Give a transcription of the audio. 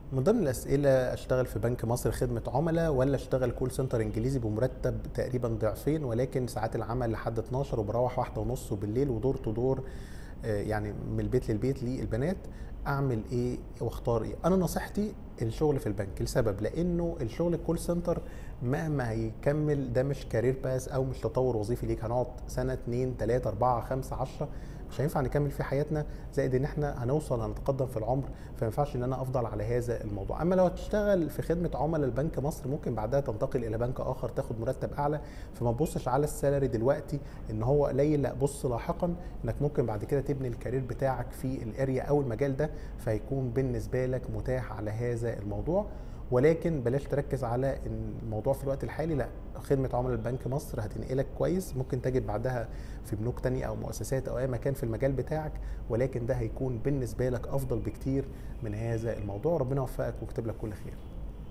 من ضمن الاسئله اشتغل في بنك مصر خدمه عملاء ولا اشتغل كول سنتر انجليزي بمرتب تقريبا ضعفين ولكن ساعات العمل لحد 12 وبروح واحدة ونص وبالليل ودور تدور آه، يعني من البيت للبيت للبنات اعمل ايه واختار ايه انا نصيحتي الشغل في البنك لسبب لانه الشغل الكول سنتر مهما هيكمل ده مش كارير باس او مش تطور وظيفي ليك هنقعد سنه اتنين تلاته اربعه خمسه عشره مش هينفع نكمل في حياتنا زائد ان احنا هنوصل هنتقدم في العمر فما ينفعش ان انا افضل على هذا الموضوع اما لو هتشتغل في خدمه عملاء البنك مصر ممكن بعدها تنتقل الى بنك اخر تاخد مرتب اعلى فما تبصش على السالري دلوقتي ان هو قليل لا بص لاحقا انك ممكن بعد كده تبني الكارير بتاعك في الاريا او المجال ده فيكون بالنسبه لك متاح على هذا الموضوع ولكن بلاش تركز على ان الموضوع في الوقت الحالي لا خدمه عملاء البنك مصر هتنقلك كويس ممكن تجد بعدها في بنوك تانية او مؤسسات او اي مكان في المجال بتاعك ولكن ده هيكون بالنسبه لك افضل بكتير من هذا الموضوع ربنا يوفقك ويكتب لك كل خير